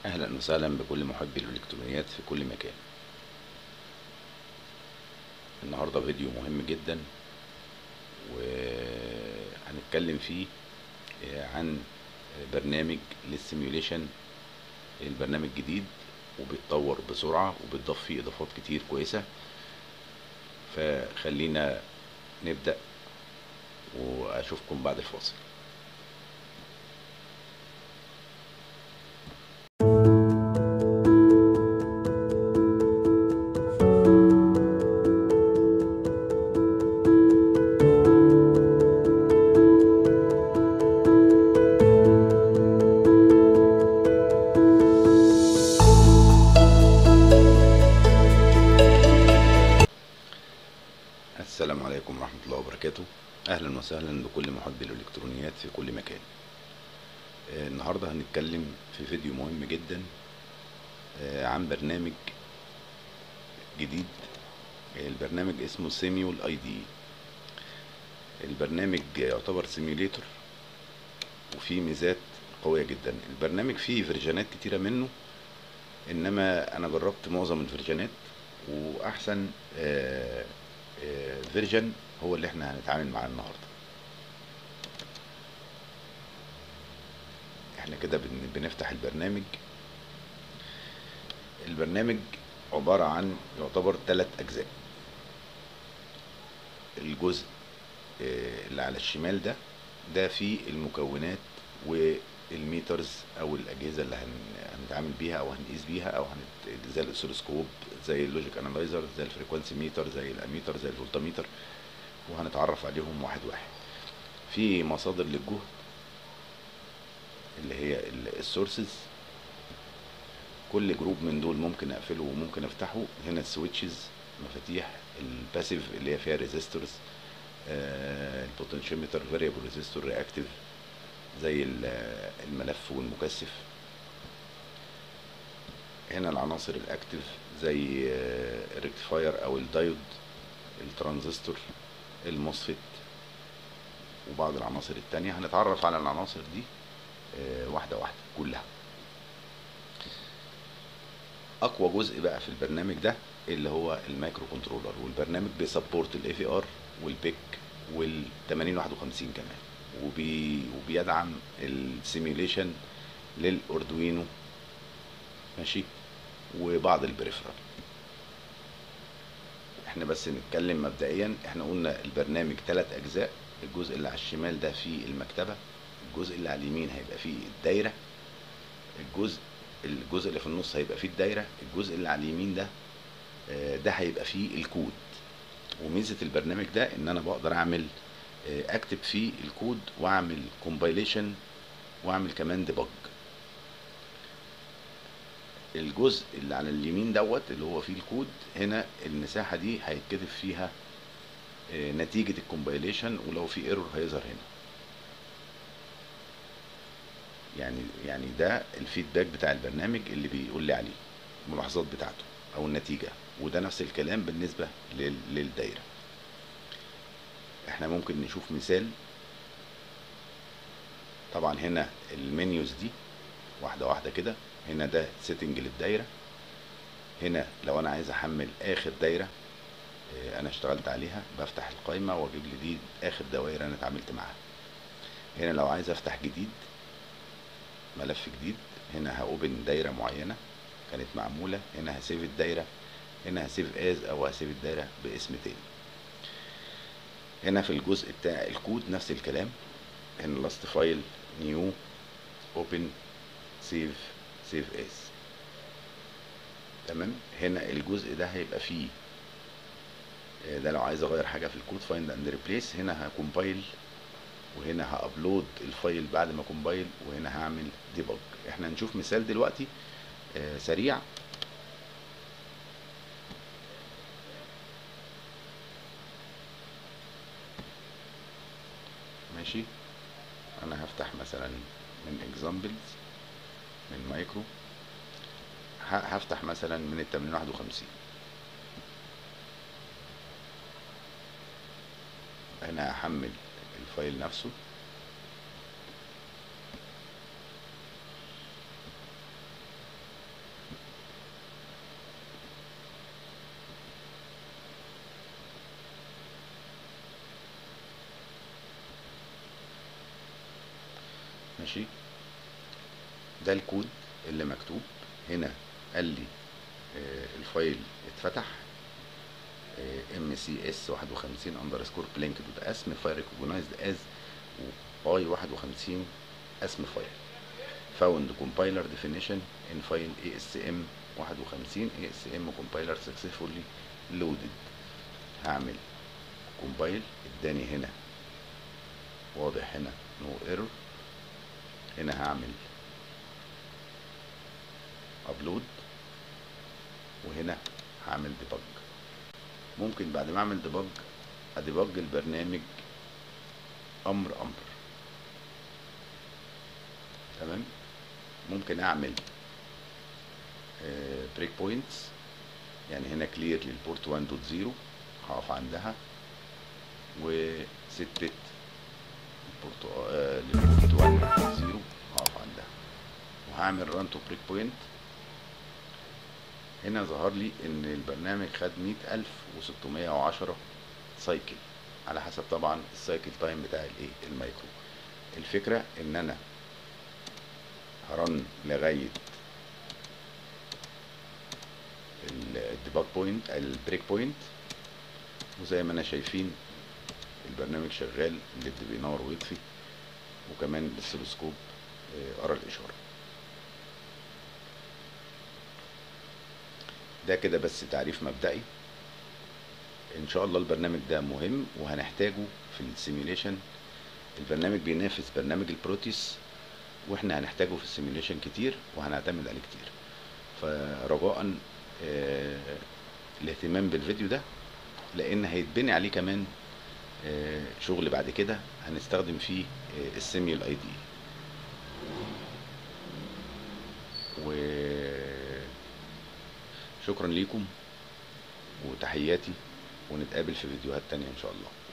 أهلا وسهلا بكل محبي الإلكترونيات في كل مكان النهاردة فيديو مهم جدا وهنتكلم فيه عن برنامج للسيميوليشن البرنامج جديد وبيتطور بسرعة وبيتضاف فيه إضافات كتير كويسة فخلينا نبدأ وأشوفكم بعد الفاصل السلام عليكم ورحمة الله وبركاته أهلا وسهلا بكل محبي الإلكترونيات في كل مكان آه، النهاردة هنتكلم في فيديو مهم جدا آه، عن برنامج جديد البرنامج اسمه سيميول اي دي البرنامج يعتبر سيميوليتور وفيه ميزات قوية جدا البرنامج فيه فيرجنات كتيرة منه انما انا جربت معظم الفيرجنات واحسن آه فيرجن هو اللي احنا هنتعامل معاه النهارده احنا كده بن- بنفتح البرنامج البرنامج عبارة عن يعتبر ثلاث أجزاء الجزء آه، اللي على الشمال ده ده فيه المكونات والميترز أو الأجهزة اللي هن- هنتعامل بيها أو هنقيس بيها أو هنت... زي الأسيلوسكوب زي اللوجيك أنالايزر زي الفريكوانسي ميتر زي الأميتر زي الفولتميتر وهنتعرف عليهم واحد واحد في مصادر للجهد اللي هي السورسز كل جروب من دول ممكن اقفله وممكن افتحه هنا السويتشز مفاتيح الباسيف اللي هي فيها ريزيستورز البوتنشيومتر فاريبل ريزيستور رياكتيف زي ال- الملف والمكثف هنا العناصر الاكتف زي الريكتيفاير او الدايود الترانزستور الموسفيت وبعض العناصر التانية هنتعرف على العناصر دي آه، واحدة واحدة كلها اقوى جزء بقى في البرنامج ده اللي هو المايكرو كنترولر والبرنامج بيسبورت الاي في ار والبيك وال 8051 كمان وبي وبيدعم السيميوليشن للاردوينو ماشي وبعض البريفرال احنا بس نتكلم مبدئيا احنا قلنا البرنامج ثلاث اجزاء الجزء اللي على الشمال ده فيه المكتبة الجزء اللي على اليمين هيبقى فيه الدايرة الجزء الجزء اللي في النص هيبقى فيه الدايرة الجزء اللي على اليمين ده آه، ده هيبقى فيه الكود وميزة البرنامج ده ان انا بقدر اعمل آه، اكتب فيه الكود واعمل كومبايليشن واعمل كمان ديبج الجزء اللي على اليمين دوت اللي هو فيه الكود هنا المساحة دي هيتكتب فيها آه، نتيجة الكومبايليشن ولو في ايرور هيظهر هنا يعني يعني ده الفيدباك بتاع البرنامج اللي بيقول لي عليه الملاحظات بتاعته او النتيجة وده نفس الكلام بالنسبة لل- للدايرة احنا ممكن نشوف مثال طبعا هنا المنيوز دي واحدة واحدة كده هنا ده سيتنج للدايرة هنا لو انا عايز احمل اخر دايرة اه، انا اشتغلت عليها بفتح القائمة واجيب لي دي اخر دوائر انا اتعاملت معاها هنا لو عايز افتح جديد ملف جديد هنا هاوبن دايرة معينة كانت معمولة هنا هسيف الدايرة هنا هسيف از او هسيف الدايرة باسم تاني هنا في الجزء بتاع الكود نفس الكلام هنا لاست فايل نيو اوبن سيف سيف از تمام هنا الجزء ده هيبقى فيه آه، ده لو عايز اغير حاجه في الكود فايند اند ريبليس هنا هكومبايل وهنا هابلود الفايل بعد ما كومبايل وهنا هعمل ديبج احنا هنشوف مثال دلوقتي آه، سريع ماشي انا هفتح مثلا من اكزامبلز من مايكرو ه- هفتح مثلا من ال 8051 هنا هحمل الفايل نفسه ماشي ده الكود اللي مكتوب هنا قال لي آه، الفايل اتفتح ام سي اس 51 اندرسكور بلينك دوت اسم فايل ريكوجنايزد از باي 51 اسم فايل فاوند كومبايلر ديفينيشن ان فايل اي اس ام 51 اي اس ام كومبايلر سكسسفولي لودد هعمل كومبايل اداني هنا واضح هنا نو ايرور هنا هعمل ابلود وهنا هعمل ديبج ممكن بعد ما اعمل ديبج اديبج البرنامج امر امر تمام ممكن اعمل بريك بوينتس يعني هنا كلير للبورت 1.0 هقف عندها وستة البورت آه للبورت 1.0 هقف عندها وهعمل ران تو بريك بوينت هنا ظهر لي ان البرنامج خد مئة الف وستمائة وعشرة سايكل على حسب طبعا السايكل تايم بتاع الايه المايكرو الفكرة ان انا هرن لغاية الديباج بوينت البريك بوينت وزي ما انا شايفين البرنامج شغال الليد بينور ويطفي وكمان بالسلوسكوب قرا الاشاره ده كده بس تعريف مبدئي ان شاء الله البرنامج ده مهم وهنحتاجه في السيميوليشن البرنامج بينافس برنامج البروتيس واحنا هنحتاجه في السيميوليشن كتير وهنعتمد عليه كتير فرجاء آه الاهتمام بالفيديو ده لان هيتبني عليه كمان آه شغل بعد كده هنستخدم فيه آه السيميول اي دي وشكرا ليكم وتحياتي ونتقابل في فيديوهات تانية ان شاء الله